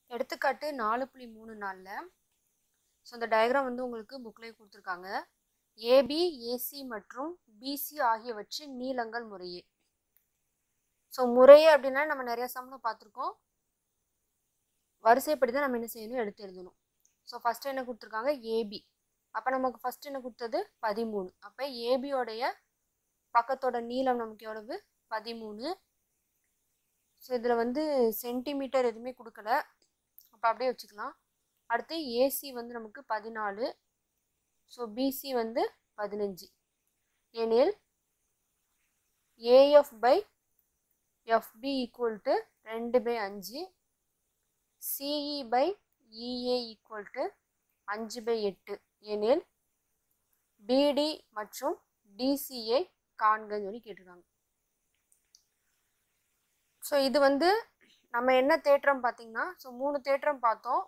எடுத்துக்காட்டு நாலு புள்ளி மூணு நாலில் ஸோ இந்த டயக்ராம் வந்து உங்களுக்கு புக்லேயே கொடுத்துருக்காங்க ஏபி ஏசி மற்றும் பிசி ஆகியவற்றின் நீளங்கள் முறையே ஸோ முறையே அப்படின்னா நம்ம நிறைய சம்மில் பார்த்துருக்கோம் வரிசைப்படி தான் நம்ம என்ன செய்யணும் எடுத்து எழுதணும் ஸோ ஃபஸ்ட்டு என்ன கொடுத்துருக்காங்க ஏபி அப்போ நமக்கு ஃபஸ்ட்டு என்ன கொடுத்தது பதிமூணு அப்போ ஏபியோடைய பக்கத்தோட நீளம் நமக்கு எவ்வளவு பதிமூணு ஸோ இதில் வந்து சென்டிமீட்டர் எதுவுமே கொடுக்கல அப்போ அப்படியே வச்சுக்கலாம் அடுத்து ஏசி வந்து நமக்கு பதினாலு ஸோ பிசி வந்து பதினஞ்சு எனில் AF by FB equal to ரெண்டு பை அஞ்சு CE by EA equal to அஞ்சு பை எட்டு எனில் பிடி மற்றும் டிசிஏ காண்கன்னு சொல்லி கேட்டிருக்காங்க ஸோ இது வந்து நம்ம என்ன தேற்றம் பார்த்தீங்கன்னா ஸோ மூணு தேற்றம் பார்த்தோம்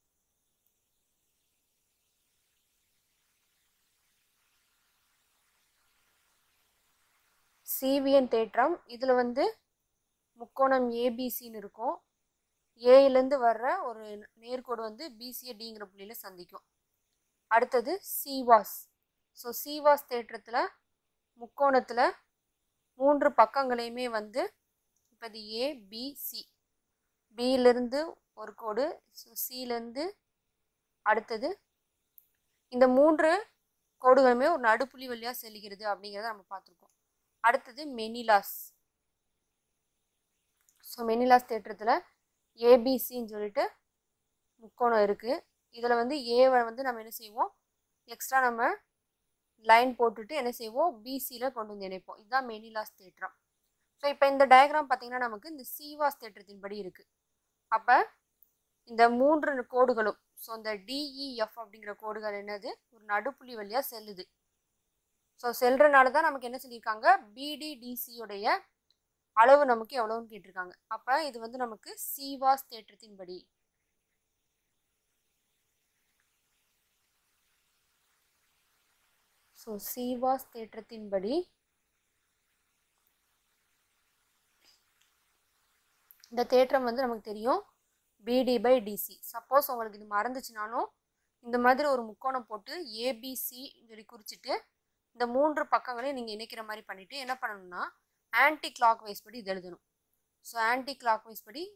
சிவிஎன் தேற்றம் இதில் வந்து முக்கோணம் ஏபிசின்னு இருக்கும் ஏயிலேருந்து வர்ற ஒரு நேர்கோடு வந்து பிசிஏ டிங்கிற புள்ளியில் சந்திக்கும் அடுத்தது சிவாஸ் ஸோ சிவாஸ் தேற்றத்தில் முக்கோணத்தில் மூன்று பக்கங்களையுமே வந்து இப்போ இது ஏ பி சி பியிலேருந்து ஒரு கோடு ஸோ சிலேருந்து அடுத்தது இந்த மூன்று கோடுகளுமே ஒரு நடுப்புள்ளி வழியாக செல்கிறது அப்படிங்கிறத நம்ம பார்த்துருக்கோம் அடுத்தது மெனிலாஸ் ஸோ மெனிலாஸ் தேற்றத்தில் ஏபிசின்னு சொல்லிட்டு முக்கோணம் இருக்குது இதில் வந்து ஏவை வந்து நம்ம என்ன செய்வோம் எக்ஸ்ட்ரா நம்ம லைன் போட்டுட்டு என்ன செய்வோம் பிசியில் கொண்டு வந்து இணைப்போம் இதுதான் மெனிலாஸ் தேற்றம் ஸோ இப்போ இந்த டயக்ராம் பார்த்தீங்கன்னா நமக்கு இந்த சீவாஸ் தேற்றத்தின்படி இருக்குது அப்போ இந்த மூன்று கோடுகளும் ஸோ இந்த டிஇஎஃப் அப்படிங்கிற கோடுகள் என்னது ஒரு நடுப்புள்ளி வழியாக செல்லுது ஸோ செல்றனால தான் நமக்கு என்ன சொல்லியிருக்காங்க பிடிடிசியுடைய அளவு நமக்கு எவ்வளோன்னு கேட்டிருக்காங்க அப்போ இது வந்து நமக்கு சீவாஸ் தேற்றத்தின்படி ஸோ சீவாஸ் தேற்றத்தின்படி இந்த தேற்றம் வந்து நமக்கு தெரியும் பிடி பை டிசி சப்போஸ் உங்களுக்கு இது மறந்துச்சுனாலும் இந்த மாதிரி ஒரு முக்கோணம் போட்டு ஏபிசி சொல்லி குறிச்சிட்டு இந்த மூன்று பக்கங்களையும் நீங்கள் இணைக்கிற மாதிரி பண்ணிவிட்டு என்ன பண்ணணும்னா ஆன்டி கிளாக் வைஸ் படி இது எழுதணும் ஸோ ஆன்டி கிளாக் வைஸ் படி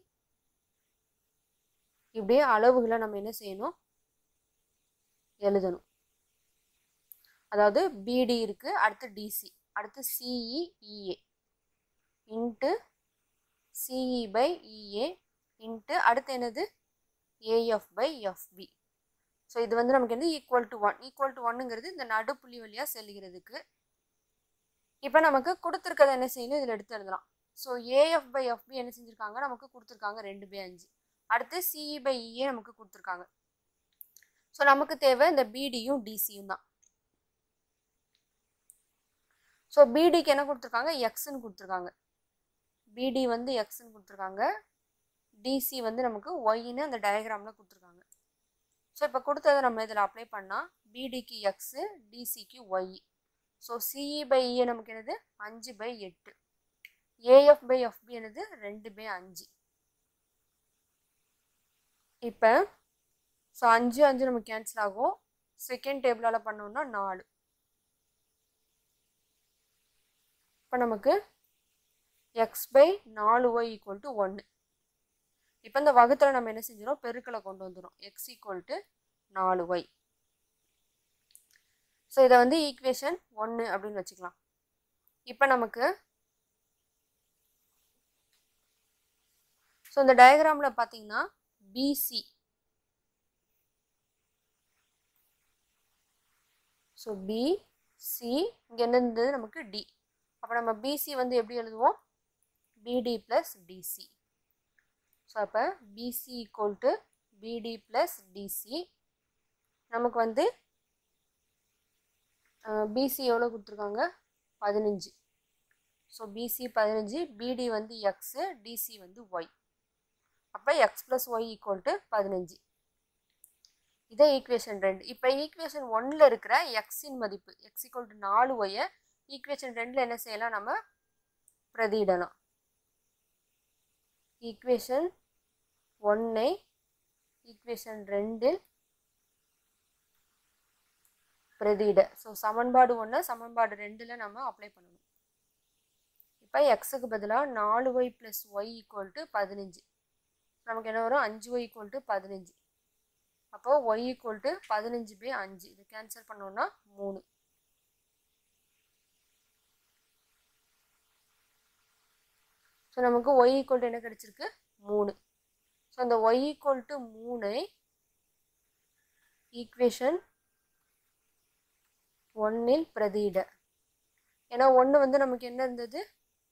இப்படியே அளவுகளை நம்ம என்ன செய்யணும் எழுதணும் அதாவது பிடி இருக்குது அடுத்து டிசி அடுத்து CE EA into CE by EA into அடுத்து என்னது ஏஎஃப் பை எஃப்பி ஸோ இது வந்து நமக்கு வந்து equal to one equal to ஒன்னுங்கிறது இந்த நடுப்புள்ளி வழியாக செல்கிறதுக்கு இப்போ நமக்கு கொடுத்துருக்கதை என்ன செய்யணும் இதில் எடுத்து எழுதலாம் ஸோ ஏஎஃப் பை எஃப்பி என்ன செஞ்சுருக்காங்க நமக்கு கொடுத்துருக்காங்க ரெண்டு பை அஞ்சு அடுத்து சிஇ பை இஏ நமக்கு கொடுத்துருக்காங்க ஸோ நமக்கு தேவை இந்த பிடியும் டிசியும் தான் ஸோ பிடிக்கு என்ன கொடுத்துருக்காங்க எக்ஸ்ன்னு கொடுத்துருக்காங்க பிடி வந்து எக்ஸ்ன்னு கொடுத்துருக்காங்க டிசி வந்து நமக்கு ஒய்ன்னு அந்த டயக்ராமில் கொடுத்துருக்காங்க ஸோ இப்போ கொடுத்ததை நம்ம இதில் அப்ளை பண்ணால் பிடிக்கு எக்ஸு டிசிக்கு y so CE by EA நமக்கு என்னது அஞ்சு பை எட்டு ஏஎஃப் பை எஃப்பி என்னது ரெண்டு பை அஞ்சு இப்போ ஸோ அஞ்சு அஞ்சு நமக்கு கேன்சல் ஆகும் செகண்ட் டேபிளால் பண்ணோம்னா நாலு இப்போ நமக்கு எக்ஸ் பை நாலு ஒய் ஈக்குவல் டு ஒன்று இப்போ இந்த வகுத்தில் நம்ம என்ன செஞ்சிடும் பெருக்களை கொண்டு வந்துடும் எக்ஸ் ஈக்குவல் டு நாலு ஒய் ஸோ இதை வந்து ஈக்குவேஷன் ஒன்று அப்படின்னு வச்சுக்கலாம் இப்போ நமக்கு ஸோ இந்த டயக்ராமில் பார்த்தீங்கன்னா பிசி ஸோ பிசி இங்கே என்ன இருந்தது நமக்கு டி அப்போ நம்ம பிசி வந்து எப்படி எழுதுவோம் பிடி ப்ளஸ் டிசி ஸோ அப்போ BC equal to BD plus DC நமக்கு வந்து பிசி எவ்வளோ கொடுத்துருக்காங்க பதினஞ்சு ஸோ பிசி பதினஞ்சு பிடி வந்து எக்ஸு டிசி வந்து ஒய் அப்போ x plus y equal to பதினஞ்சு இதே ஈக்குவேஷன் ரெண்டு இப்போ ஈக்குவேஷன் ஒன்னில் இருக்கிற எக்ஸின் மதிப்பு எக்ஸ் ஈக்குவல் டு நாலு ஒய்யை ஈக்குவேஷன் ரெண்டில் என்ன செய்யலாம் நம்ம பிரதியிடலாம் ஈக்குவேஷன் ஒன்னை ஈக்குவேஷன் ரெண்டில் பிரதியிட ஸோ சமன்பாடு ஒன்று சமன்பாடு ரெண்டில் நம்ம அப்ளை பண்ணணும் இப்போ எக்ஸுக்கு பதிலாக நாலு y plus y equal to பதினஞ்சு நமக்கு என்ன வரும் அஞ்சு ஒய் ஈக்குவல் டு பதினஞ்சு அப்போ ஒய் ஈக்குவல் டு பதினஞ்சு பை அஞ்சு இது கேன்சல் பண்ணோம்னா மூணு ஸோ நமக்கு ஒய் ஈக்குவல் டு என்ன கிடைச்சிருக்கு மூணு ஸோ அந்த ஒய் ஈக்குவல் டு மூணை ஈக்குவேஷன் ஒன்னில் பிரதியிட ஏன்னா ஒன்று வந்து நமக்கு என்ன இருந்தது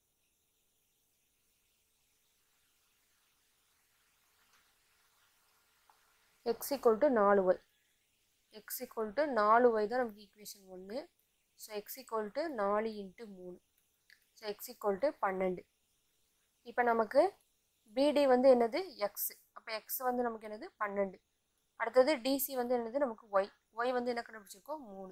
எக்ஸ் ஈக்குவல் டு நாலு ஒய் எக்ஸ் ஈக்குவல் டு நாலு ஒய் தான் நமக்கு ஈக்குவேஷன் ஒன்று ஸோ எக்ஸ் ஈக்குவல் டு நாலு இன்ட்டு மூணு ஸோ எக்ஸ் ஈக்குவல் டு பன்னெண்டு இப்போ நமக்கு பிடி வந்து என்னது எக்ஸ் அப்போ எக்ஸ் வந்து நமக்கு என்னது பன்னெண்டு அடுத்தது டிசி வந்து என்னது நமக்கு ஒய் ஒய் வந்து என்ன கண்டுபிடிச்சிருக்கோம் மூணு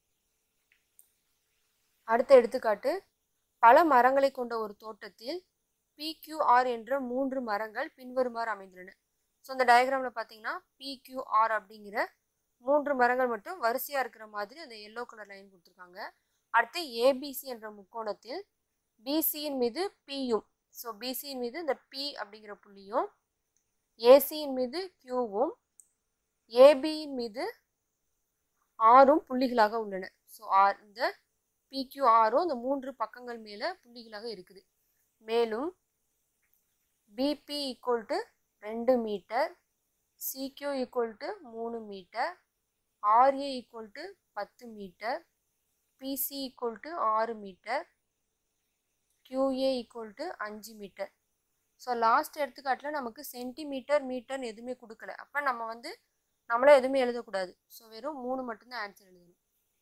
அடுத்த எடுத்துக்காட்டு பல மரங்களை கொண்ட ஒரு தோட்டத்தில் பிக்யூஆர் என்ற மூன்று மரங்கள் பின்வருமாறு அமைந்துள்ளன ஸோ இந்த டயக்ராமில் பார்த்தீங்கன்னா பிக்யூஆர் அப்படிங்கிற மூன்று மரங்கள் மட்டும் வரிசையாக இருக்கிற மாதிரி அந்த எல்லோ கலர் லைன் கொடுத்துருக்காங்க அடுத்து ஏபிசி என்ற முக்கோணத்தில் பிசியின் மீது பியும் ஸோ பிசியின் மீது இந்த பி அப்படிங்கிற புள்ளியும் ஏசியின் மீது கியூவும் ஏபியின் மீது ஆறும் புள்ளிகளாக உள்ளன ஸோ ஆர் இந்த பிக்யூ ஆரும் இந்த மூன்று பக்கங்கள் மேலே புள்ளிகளாக இருக்குது மேலும் பிபி ஈக்குவல் டு ரெண்டு மீட்டர் சிக்யூ ஈக்குவல் டு மூணு மீட்டர் ஆர்ஏ ஈக்குவல் டு பத்து மீட்டர் பிசி ஈக்குவல் டு ஆறு மீட்டர் கியூஏ ஈக்குவல் டு அஞ்சு மீட்டர் ஸோ லாஸ்ட் எடுத்துக்காட்டில் நமக்கு சென்டிமீட்டர் மீட்டர்னு எதுவுமே கொடுக்கல அப்போ நம்ம வந்து நம்மளே எதுவுமே எழுதக்கூடாது ஸோ வெறும் மூணு மட்டும்தான் ஆன்சர் எழுதணும்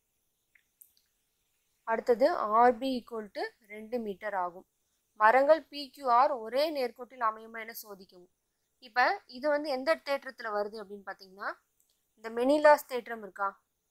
அடுத்தது ஆர்பி ஈக்குவல் டு ரெண்டு மீட்டர் ஆகும் மரங்கள் பிக்யூஆர் ஒரே நேர்கோட்டில் அமையுமா என சோதிக்கவும் இப்போ இது வந்து எந்த தேற்றத்தில் வருது அப்படின்னு பார்த்தீங்கன்னா இந்த மெனிலாஸ் தேற்றம் இருக்கா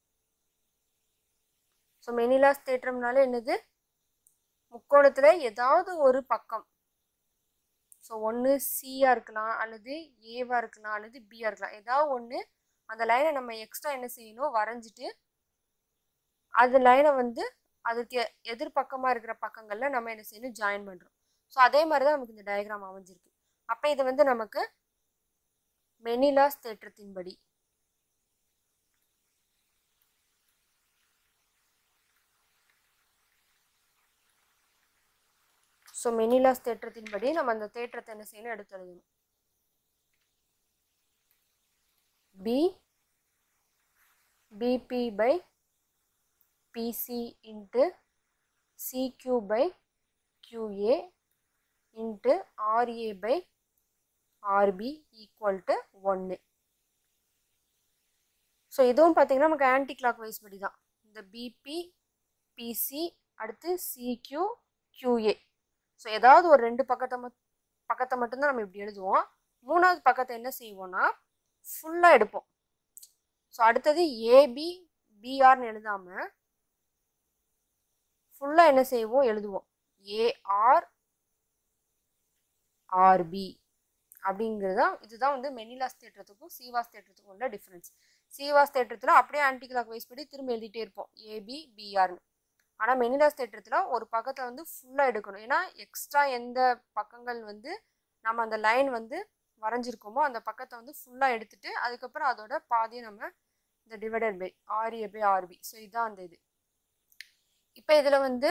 ஸோ மெனிலாஸ் தேற்றம்னால என்னது முக்கோணத்தில் ஏதாவது ஒரு பக்கம் ஸோ ஒன்று சியாக இருக்கலாம் அல்லது ஏவாக இருக்கலாம் அல்லது பியாக இருக்கலாம் ஏதாவது ஒன்று அந்த லைனை நம்ம எக்ஸ்ட்ரா என்ன செய்யணும் வரைஞ்சிட்டு அந்த லைனை வந்து அதுக்கு எதிர்பக்கமாக இருக்கிற பக்கங்களில் நம்ம என்ன செய்யணும் ஜாயின் பண்ணுறோம் ஸோ அதே மாதிரி தான் நமக்கு இந்த டயக்ராம் அமைஞ்சிருக்கு அப்போ இது வந்து நமக்கு மெனிலாஸ் தேற்றத்தின்படி ஸோ மெனிலாஸ் தேற்றத்தின்படி நம்ம அந்த தேற்றத்தை என்ன செய்யணும் எடுத்து எழுதணும் P PB by PC into CQ by QA into RA by RB equal to ஒன்று ஸோ இதுவும் பார்த்தீங்கன்னா நமக்கு ஆன்டி கிளாக் வைஸ் படி தான் இந்த பிபி பிசி அடுத்து சிக்யூ கியூஏ ஸோ ஏதாவது ஒரு ரெண்டு பக்கத்தை மட் பக்கத்தை மட்டும்தான் நம்ம இப்படி எழுதுவோம் மூணாவது பக்கத்தை என்ன செய்வோம்னா ஃபுல்லாக எடுப்போம் ஸோ அடுத்தது ஏபி பிஆர்னு எழுதாமல் ஃபுல்லாக என்ன செய்வோம் எழுதுவோம் ஏஆர் ஆர்பி அப்படிங்கிறது தான் இதுதான் வந்து மெனிலாஸ் தேற்றத்துக்கும் சீவாஸ் தேற்றத்துக்கும் உள்ள டிஃப்ரென்ஸ் சீவாஸ் தேற்றத்தில் அப்படியே ஆன்டி கிளாக் வைஸ் படி திரும்ப எழுதிட்டே இருப்போம் ஏபி பிஆர்னு ஆனால் மெனிலாஸ் தேற்றத்தில் ஒரு பக்கத்தை வந்து ஃபுல்லாக எடுக்கணும் ஏன்னா எக்ஸ்ட்ரா எந்த பக்கங்கள் வந்து நம்ம அந்த லைன் வந்து வரைஞ்சிருக்கோமோ அந்த பக்கத்தை வந்து ஃபுல்லாக எடுத்துட்டு அதுக்கப்புறம் அதோட பாதியை நம்ம இந்த divided by RA by RB so இதுதான் அந்த இது இப்போ இதில் வந்து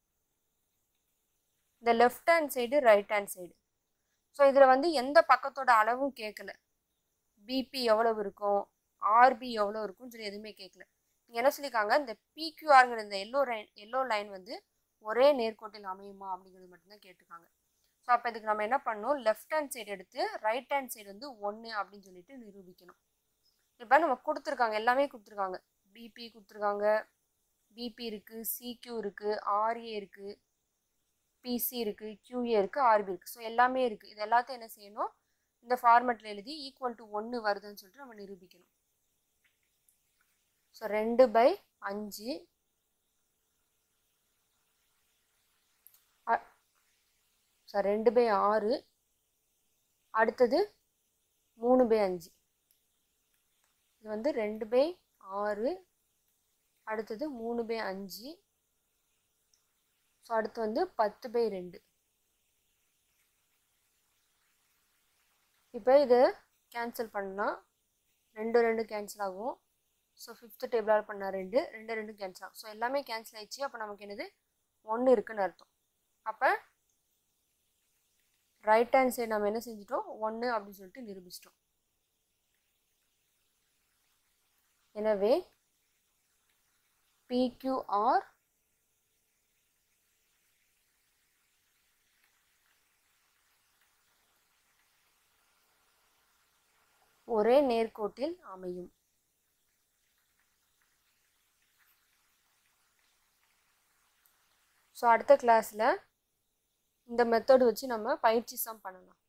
இந்த left hand side right hand side so இதில் வந்து எந்த பக்கத்தோட அளவும் கேட்கல பிபி எவ்வளவு இருக்கும் ஆர்பி எவ்வளோ இருக்கும்னு சொல்லி எதுவுமே கேட்கல இங்கே என்ன சொல்லியிருக்காங்க இந்த பிக்யூஆருங்கிற இந்த எல்லோ லைன் எல்லோ லைன் வந்து ஒரே நேர்கோட்டில் அமையுமா அப்படிங்கிறது மட்டும்தான் கேட்டிருக்காங்க ஸோ அப்போ இதுக்கு நம்ம என்ன பண்ணணும் லெஃப்ட் ஹேண்ட் சைடு எடுத்து ரைட் ஹேண்ட் சைடு வந்து ஒன்று அப்படின்னு சொல்லிட்டு நிரூபிக்கணும் இப்போ நம்ம கொடுத்துருக்காங்க எல்லாமே கொடுத்துருக்காங்க பிபி கொடுத்துருக்காங்க பிபி இருக்குது சிக்யூ இருக்குது ஆர்ஏ இருக்குது பிசி இருக்குது கியூஏ இருக்குது ஆர்பி இருக்குது ஸோ எல்லாமே இருக்குது இது எல்லாத்தையும் என்ன செய்யணும் இந்த ஃபார்மெட்டில் எழுதி ஈக்குவல் டு ஒன்று வருதுன்னு சொல்லிட்டு நம்ம நிரூபிக்கணும் ஸோ ரெண்டு பை அஞ்சு ஸோ ரெண்டு பை ஆறு அடுத்தது மூணு பை அஞ்சு இது வந்து ரெண்டு பை ஆறு அடுத்தது மூணு பை அஞ்சு ஸோ அடுத்து வந்து பத்து பை ரெண்டு இப்போ இது கேன்சல் பண்ணால் ரெண்டு ரெண்டு கேன்சல் ஆகும் ஸோ ஃபிஃப்த்து டேபிளால் பண்ணால் ரெண்டு ரெண்டு ரெண்டு கேன்சல் ஆகும் ஸோ எல்லாமே கேன்சல் ஆயிடுச்சு அப்போ நமக்கு என்னது ஒன்று இருக்குன்னு அர்த்தம் அப்போ ரைட் ஹேண்ட் சைடு நம்ம என்ன செஞ்சிட்டோம் ஒன்று அப்படின்னு சொல்லிட்டு நிரூபிச்சிட்டோம் எனவே பிக்யூஆர் ஒரே நேர்கோட்டில் அமையும் ஸோ அடுத்த கிளாஸில் இந்த மெத்தட் வச்சு நம்ம பயிற்சி சம் பண்ணலாம்